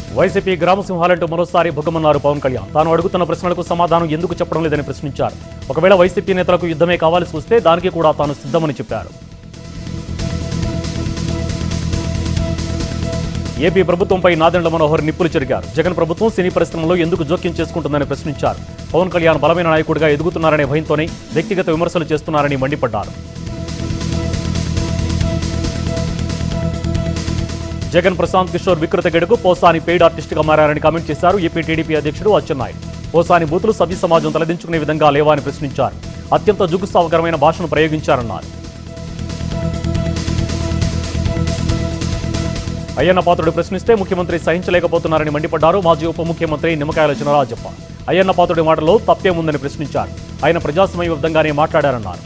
YCP గ్రామసింహాలంటూ మరోసారి భుగమన్నారు పవన్ కళ్యాణ్ తాను అడుగుతున్న ప్రశ్నలకు సమాధానం ఎందుకు చెప్పడం లేదని ప్రశ్నించారు ఒకవేళ వైసీపీ నేతలకు యుద్ధమే కావాల్సి వస్తే దానికి కూడా తాను సిద్ధమని చెప్పారు ఏపీ ప్రభుత్వంపై నాదెండ్ల మనోహర్ నిప్పులు చెరిగారు జగన్ ప్రభుత్వం సినీ పరిశ్రమలో ఎందుకు జోక్యం చేసుకుంటుందని ప్రశ్నించారు పవన్ కళ్యాణ్ బలమైన నాయకుడిగా ఎదుగుతున్నారనే భయంతోనే వ్యక్తిగత విమర్శలు చేస్తున్నారని మండిపడ్డారు జగన్ ప్రశాంత్ కిషోర్ వికృత గడుకు పోసాని పెయిడ్ ఆర్టిస్ట్గా మారారని కామెంట్ చేశారు ఏపీ టీడీపీ అధ్యక్షుడు అచ్చెన్నాయుడు పోసాని బూతులు సభ్య సమాజం తలదించుకునే విధంగా లేవా అని ప్రశ్నించారు అత్యంత జుగుత్సావకరమైన భాషను ప్రయోగించారన్నారు అయ్యన్న పాత్రుడు ప్రశ్నిస్తే ముఖ్యమంత్రి సహించలేకపోతున్నారని మండిపడ్డారు మాజీ ఉప ముఖ్యమంత్రి నిమ్మకాయల చినరాజప్ప అయ్యన్న పాత్రుడి మాటలో తప్పేముందని ప్రశ్నించారు ఆయన ప్రజాస్మయబద్ధంగానే మాట్లాడారన్నారు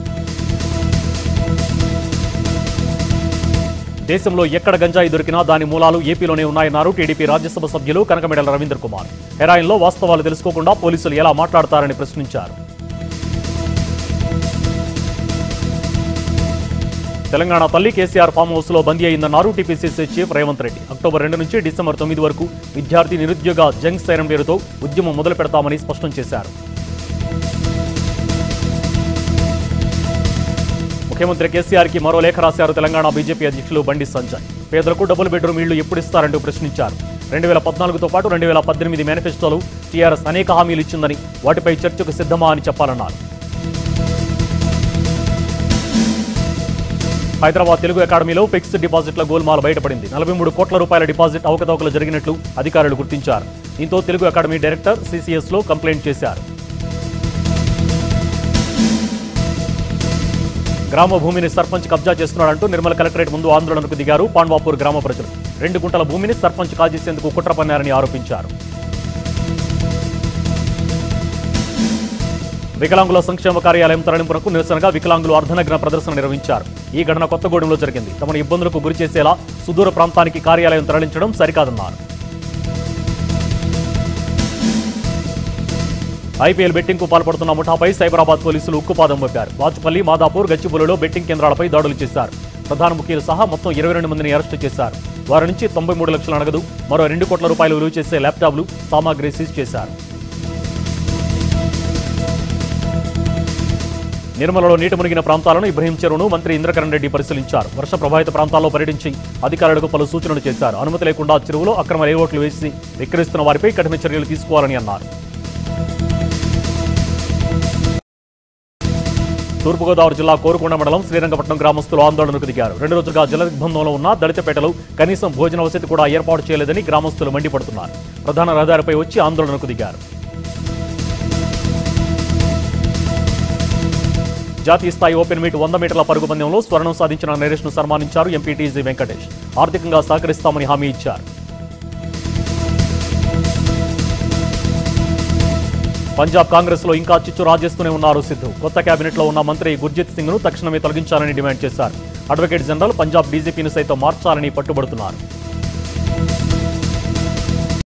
దేశంలో ఎక్కడ గంజాయి దొరికినా దాని మూలాలు ఏపీలోనే ఉన్నాయన్నారు టీడీపీ రాజ్యసభ సభ్యులు కనకమెడల రవీంద్ర కుమార్ హెరాయిన్లో వాస్తవాలు తెలుసుకోకుండా పోలీసులు ఎలా మాట్లాడతారని ప్రశ్నించారు తెలంగాణ తల్లి కేసీఆర్ ఫామ్ హౌస్ లో బందీ అయిందన్నారు TPCC chief Revanth Reddy October రెండు నుంచి డిసెంబర్ తొమ్మిది వరకు విద్యార్థి నిరుద్యోగ జంగ్ సైరన్ పేరుతో ఉద్యమం మొదలు పెడతామని స్పష్టం చేశారు ముఖ్యమంత్రి కేసీఆర్ కి మరో లేఖ రాశారు తెలంగాణ బీజేపీ అధ్యక్షులు బండి సంజయ్ పేదలకు డబుల్ బెడ్రూమ్ ఇళ్లు ఎప్పుడు ఇస్తారంటూ ప్రశ్నించారు రెండు వేల పద్నాలుగుతో పాటు రెండు వేల పద్దెనిమిది మేనిఫెస్టోలో టీఆర్ఎస్ అనేక హామీలు ఇచ్చిందని వాటిపై చర్చకు సిద్ధమా అని చెప్పాలన్నారు హైదరాబాద్ తెలుగు అకాడమీలో ఫిక్స్డ్ డిపాజిట్ల గోల్మాల బయటపడింది నలభై మూడు కోట్ల రూపాయల డిపాజిట్ అవకతవకలు జరిగినట్లు అధికారులు గుర్తించారు దీంతో తెలుగు అకాడమీ డైరెక్టర్ సిసిఎస్ లో కంప్లైంట్ చేశారు గ్రామ భూమిని సర్పంచ్ కబ్జా చేస్తున్నాడంటూ నిర్మల కలెక్టరేట్ ముందు ఆందోళనకు దిగారు పాండ్వాపూర్ గ్రామ ప్రజలు రెండు గుంటల భూమిని సర్పంచ్ కాజేసేందుకు కుట్ర పన్నారని ఆరోపించారు వికలాంగుల సంక్షేమ కార్యాలయం తరలింపునకు నిరసనగా వికలాంగులు అర్ధనగ్న ప్రదర్శన నిర్వహించారు ఈ ఘటన కొత్తగూడెంలో జరిగింది తమను ఇబ్బందులకు గురి చేసేలా సుదూర ప్రాంతానికి కార్యాలయం తరలించడం సరికాదన్నారు ఐపీఎల్ బెట్టింగ్ కు పాల్పడుతున్న ముఠాపై సైబరాబాద్ పోలీసులు ఉక్కుపాదం మోపారు వాచుపల్లి మాదాపూర్ గచ్చిబౌలిలో బెట్టింగ్ కేంద్రాలపై దాడులు చేశారు ప్రధాన ముఖ్యులు సహా మొత్తం ఇరవై రెండు మందిని అరెస్టు చేశారు వారి నుంచి తొంభై మూడు లక్షల నగదు మరో రెండు కోట్ల రూపాయలు విలువ చేసే ల్యాప్టాప్లు సామాగ్రి సీజ్ చేశారు నిర్మలలో నీట మునిగిన ప్రాంతాలను ఇబ్రహీం చెరువును మంత్రి ఇంద్రకరణ్ రెడ్డి పరిశీలించారు వర్ష ప్రభావిత ప్రాంతాల్లో పర్యటించి అధికారులకు పలు సూచనలు చేశారు అనుమతి లేకుండా చెరువులో అక్రమ లేఅవుట్లు వేసి విక్రయిస్తున్న వారిపై కఠిన చర్యలు తీసుకోవాలని అన్నారు తూర్పుగోదావరి జిల్లా కోరుకొండ మండలం శ్రీరంగపట్నం గ్రామస్తులు ఆందోళనకు దిగారు రెండు రోజులుగా జల దిగ్బంధంలో ఉన్న దళితపేటలో కనీసం భోజన వసతి కూడా ఏర్పాటు చేయలేదని గ్రామస్తులు మండిపడుతున్నారు ప్రధాన రహదారిపై వచ్చి ఆందోళనకు దిగారు జాతీయ స్థాయి ఓపెన్ మీట్ వంద మీటర్ల పరుగు పందెంలో స్వర్ణం సాధించిన నరేష్ను సన్మానించారు ఎంపీ టీజీ వెంకటేష్ ఆర్థికంగా సహకరిస్తామని హామీ ఇచ్చారు పంజాబ్ కాంగ్రెస్ లో ఇంకా చిచ్చు రాజేస్తూనే ఉన్నారు సిద్ధు కొత్త కేబినెట్ లో ఉన్న మంత్రి గుర్జిత్ సింగ్ ను తక్షణమే తొలగించాలని డిమాండ్ చేశారు అడ్వకేట్ జనరల్ పంజాబ్ డీజీపీని సైతం మార్చాలని పట్టుబడుతున్నారు